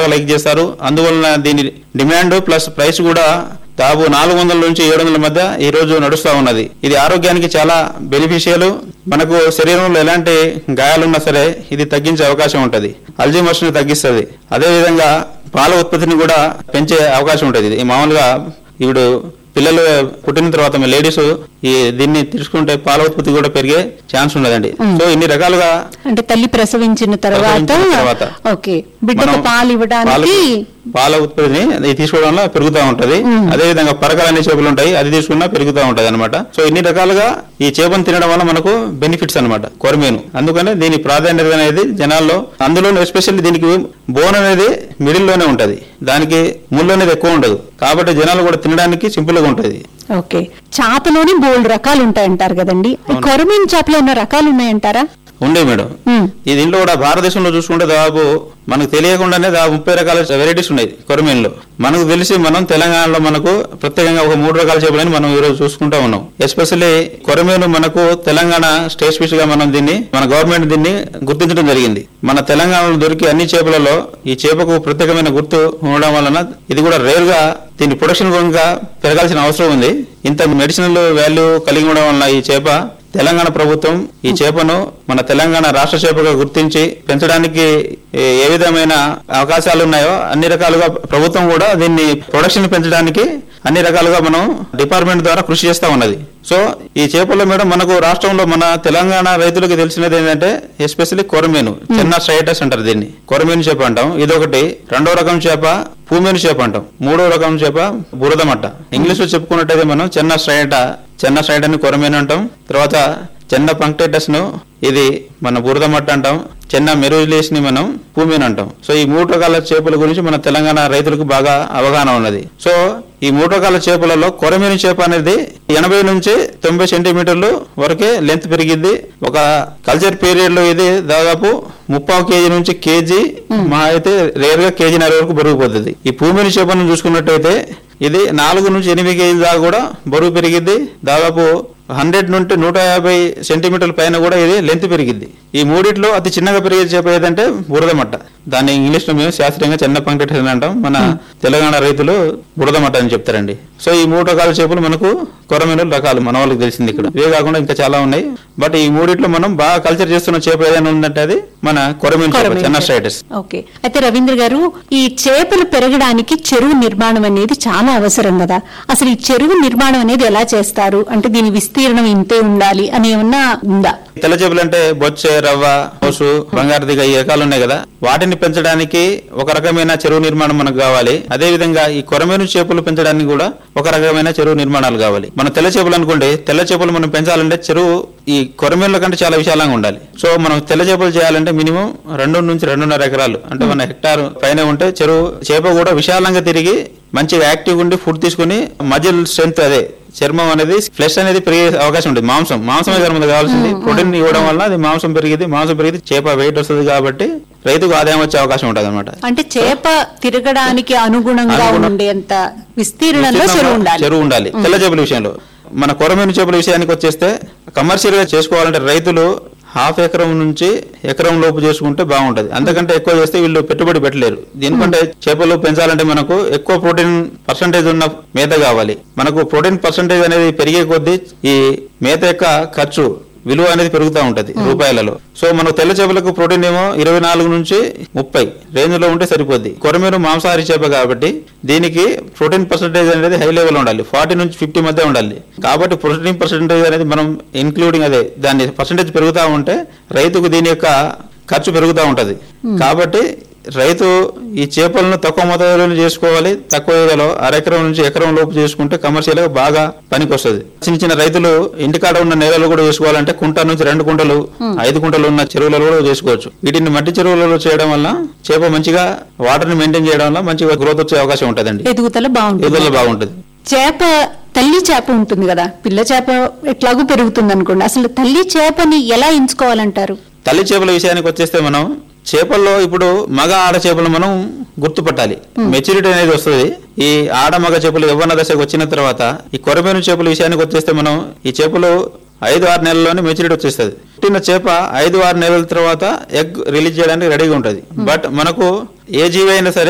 Like చేస్తారు అందువలన దీని డిమాండ్ ప్లస్ ప్రైస్ కూడా దాదాపు నాలుగు వందల నుంచి ఏడు వందల మధ్య ఈ రోజు నడుస్తూ ఉన్నది ఇది ఆరోగ్యానికి చాలా బెనిఫిషియల్ మనకు శరీరంలో ఎలాంటి గాయాలున్నా సరే ఇది తగ్గించే అవకాశం ఉంటుంది అల్జీమర్స్ ని తగ్గిస్తుంది అదేవిధంగా పాల ఉత్పత్తిని కూడా పెంచే అవకాశం ఉంటుంది ఇది మామూలుగా ఇప్పుడు పిల్లలు పుట్టిన తర్వాత లేడీస్ ఈ దీన్ని తీసుకుంటే పాల ఉత్పత్తి కూడా పెరిగే ఛాన్స్ ఉన్నదండి సో ఇన్ని రకాలుగా అంటే తల్లి ప్రసవించిన తర్వాత ప్రసవించిన తర్వాత. ఓకే బిడ్డకు మనం పాలు ఇవ్వడానికి పాలకు- పాల ఉత్పత్తిని ఇది తీసుకోవడం వల్ల పెరుగుతూ ఉంటది అదే విధంగా పరకాలనే చేపలు ఉంటాయి అది తీసుకున్నా పెరుగుతూ ఉంటది అనమాట సో ఇన్ని రకాలుగా ఈ చేపను తినడం వల్ల మనకు బెనిఫిట్స్ అనమాట కొరమేను అందుకనే దీని ప్రాధాన్యత అనేది జనాల్లో అందులో ఎస్పెషల్లీ దీనికి బోన్ అనేది మిడిల్ లోనే ఉంటది దానికి ముళ్ళు అనేది ఎక్కువ ఉండదు కాబట్టి జనాలు కూడా తినడానికి సింపుల్ గా ఉంటది ఓకే చేపలోని బోల్డ్ రకాలు ఉంటాయంటారు కదండి కొరమీన్ చేపలో ఉన్న రకాలు ఉన్నాయంటారా ఉండే మేడం ఉమ్. ఈ దీంట్లో కూడా భారతదేశంలో చూసుకుంటే దాదాపు మనకు తెలియకుండానే దాదాపు ముప్పై రకాల వెరైటీస్ ఉన్నాయి కొరమీన్లో మనకు తెలిసి మనం తెలంగాణలో మనకు ప్రత్యేకంగా ఒక మూడు రకాల చేపలని మనం ఈరోజు చూసుకుంటా ఉన్నాం ఎస్పెషల్లీ కొరమీను మనకు తెలంగాణ స్టేట్ స్పీచ్ గా మనం దీన్ని మన గవర్నమెంట్ దీన్ని గుర్తించడం జరిగింది మన తెలంగాణలో దొరికే అన్ని చేపలలో ఈ చేపకు ప్రత్యేకమైన గుర్తు ఉండడం వలన ఇది కూడా రేర్ గా దీని ప్రొడక్షన్ ఇంకా పెరగాల్సిన అవసరం ఉంది ఇంత మెడిసినల్ వాల్యూ కలిగి ఉండడం వలన ఈ చేప తెలంగాణ ప్రభుత్వం ఈ చేపను మన తెలంగాణ రాష్ట్ర చేపగా గుర్తించి పెంచడానికి ఏ- ఏ విధమైన అవకాశాలు ఉన్నాయో అన్ని రకాలుగా ప్రభుత్వం కూడా దీన్ని ప్రొడక్షన్ పెంచడానికి అన్ని రకాలుగా మనం డిపార్ట్మెంట్ ద్వారా కృషి చేస్తా ఉన్నది సో ఈ చేపల్లో మేడం మనకు రాష్ట్రంలో మన తెలంగాణ రైతులకు తెలిసినది ఏంటంటే ఎస్పెషల్లీ కొరమీను చిన్న స్ట్రైటస్ అంటారు దీన్ని కొరమీను చేప అంటాం ఇదొకటి రెండో రకం చేప పూమేను చేప అంటాం మూడో రకం చేప బురదమట్ట ఇంగ్లీష్ లో చెప్పుకున్నట్టయితే మనం చిన్న స్ట్రైట చిన్న స్ట్రైట్ అని కొరమీను అంటాం తర్వాత చిన్న పంక్టేటస్ ను ఇది మన బురద మట్ట అంటాం చిన్న మెరుజులేస్ ని మనం పూమీన్ అంటాం సో ఈ మూడు రకాల చేపల గురించి మన తెలంగాణ రైతులకు బాగా అవగాహన ఉన్నది సో ఈ మూడు రకాల చేపలలో కొరమీను చేప అనేది ఎనభై నుంచి తొంభై సెంటీమీటర్లు వరకే లెంత్ పెరిగింది ఒక కల్చర్ పీరియడ్ లో ఇది దాదాపు ముప్పావు కేజీ నుంచి కేజీ మా అయితే రేర్ గా కేజీన్నర వరకు బరువు పోతుంది ఈ పూమిని చేపను చూసుకున్నట్టయితే ఇది నాలుగు నుంచి ఎనిమిది కేజీల దాకా కూడా బరువు పెరిగింది దాదాపు హండ్రెడ్ నుండి నూట యాభై సెంటీమీటర్ల పైన కూడా ఇది లెంత్ పెరిగింది ఈ మూడిట్లో అతి చిన్నగా పెరిగే చేప ఏదంటే బురదమట్ట దాన్ని ఇంగ్లీష్ లో మేము శాస్త్రీయంగా చిన్న పంక్టెట్ అని అంటాం మన తెలంగాణ రైతులు బురదమట్ట అని చెప్తారండి సో ఈ మూడు రకాల చేపలు మనకు కొరమైన రకాలు మన వాళ్ళకి తెలిసింది ఇక్కడ ఇవే కాకుండా ఇంకా చాలా ఉన్నాయి బట్ ఈ మూడిట్లో మనం బాగా కల్చర్ చేస్తున్న చేప ఏదైనా ఉందంటే అది మన కొరమీన చేప కొరమీను చిన్న చేప. స్ట్రైటస్ ఓకే అయితే రవీంద్ర గారు ఈ చేపలు పెరగడానికి చెరువు నిర్మాణం అనేది చాలా అవసరం కదా అసలు ఈ చెరువు నిర్మాణం అనేది ఎలా చేస్తారు అంటే దీని విస్తీర్ణం ఇంతే ఉండాలి అని ఏమన్నా ఉందా తెల్ల చేపలు అంటే బొచ్చే రవ్వ మోసు బంగారు దిగ ఈ రకాలు ఉన్నాయి కదా వాటిని పెంచడానికి ఒక రకమైన చెరువు నిర్మాణం మనకు కావాలి అదే విధంగా ఈ కొరమేను చేపలు పెంచడానికి కూడా ఒక రకమైన చెరువు నిర్మాణాలు కావాలి మన తెల్ల చేపలు అనుకోండి తెల్ల చేపలు మనం పెంచాలంటే చెరువు ఈ కొరమేనుల కంటే చాలా విశాలంగా ఉండాలి సో మనం తెల్ల చేపలు చేయాలంటే మినిమం రెండు నుంచి రెండున్నర ఎకరాలు అంటే మన హెక్టార్ పైన ఉంటే చెరువు చేప కూడా విశాలంగా తిరిగి మంచిగా యాక్టివ్ ఉండి ఫుడ్ తీసుకుని మజిల్ స్ట్రెంత్ అదే చర్మం అనేది ఫ్లెష్ అనేది పెరిగే అవకాశం ఉంటుంది మాంసం మాంసమే కదా మనకు కావాల్సింది ప్రోటీన్ ఇవ్వడం వల్ల అది మాంసం పెరిగింది మాంసం పెరిగితే చేప వెయిట్ వస్తుంది కాబట్టి రైతుకు ఆదాయం వచ్చే అవకాశం ఉంటుంది అనమాట అంటే చేప తిరగడానికి అనుగుణంగా అనుగుణం. ఉండేంత విస్తీర్ణంలో చెరువు ఉండాలి చెరువు ఉండాలి తెల్ల చేపల విషయంలో మన కొరమీను చేపల విషయానికి వచ్చేస్తే కమర్షియల్ గా చేసుకోవాలంటే రైతులు హాఫ్ ఎకరం నుంచి ఎకరం లోపు చేసుకుంటే బాగుంటది అంతకంటే ఎక్కువ చేస్తే వీళ్ళు పెట్టుబడి పెట్టలేరు దీనికంటే చేపలు పెంచాలంటే మనకు ఎక్కువ ప్రోటీన్ పర్సంటేజ్ ఉన్న మేత కావాలి మనకు ప్రోటీన్ పర్సంటేజ్ అనేది పెరిగే కొద్దీ ఈ మేత యొక్క ఖర్చు విలువ అనేది పెరుగుతూ ఉంటది రూపాయలలో సో మనకు తెల్ల చేపలకు ప్రోటీన్ ఏమో ఇరవై నాలుగు నుంచి ముప్పై రేంజ్ లో ఉంటే సరిపోద్ది కొరమీరు మాంసాహారి చేప కాబట్టి దీనికి ప్రోటీన్ పర్సంటేజ్ అనేది హై లెవెల్ ఉండాలి ఫార్టీ నుంచి ఫిఫ్టీ మధ్య ఉండాలి కాబట్టి ప్రోటీన్ పర్సంటేజ్ అనేది మనం ఇన్క్లూడింగ్ అదే దాని పర్సంటేజ్ పెరుగుతూ ఉంటే రైతుకు దీని యొక్క ఖర్చు పెరుగుతూ ఉంటది కాబట్టి రైతు ఈ చేపలను తక్కువ మొత్తంలో చేసుకోవాలి తక్కువ ఏరియాలో అరెకరం నుంచి ఎకరం లోపు చేసుకుంటే కమర్షియల్ గా బాగా పనికొస్తుంది చిన్న చిన్న రైతులు ఇంటికాడ ఉన్న నేలలు కూడా చేసుకోవాలంటే కుంట నుంచి రెండు కుంటలు ఐదు కుంటలు ఉన్న చెరువులలో కూడా చేసుకోవచ్చు వీటిని మట్టి చెరువులలో చేయడం వల్ల చేప మంచిగా వాటర్ ని మెయింటైన్ చేయడం వల్ల మంచిగా గ్రోత్ వచ్చే అవకాశం ఉంటదండి ఎదుగుదల బాగుంటుంది ఎదుగుదల బాగుంటుంది చేప తల్లి చేప ఉంటుంది కదా పిల్ల చేప ఎట్లాగూ పెరుగుతుంది అనుకోండి అసలు తల్లి చేపని ఎలా ఎంచుకోవాలంటారు తల్లి చేపల విషయానికి వచ్చేస్తే మనం చేపల్లో ఇప్పుడు మగ ఆడ చేపలు మనం గుర్తుపట్టాలి మెచ్యూరిటీ అనేది వస్తుంది ఈ ఆడ మగ చేపలు యవ్వన దశకు వచ్చిన తర్వాత ఈ కొరమేను చేపల విషయానికి వచ్చేస్తే మనం ఈ చేపలు ఐదు ఆరు నెలల్లోనే మెచ్యూరిటీ వచ్చేస్తుంది పుట్టిన చేప ఐదు ఆరు నెలల తర్వాత ఎగ్ రిలీజ్ చేయడానికి రెడీగా ఉంటుంది బట్ మనకు ఏ జీవి అయినా సరే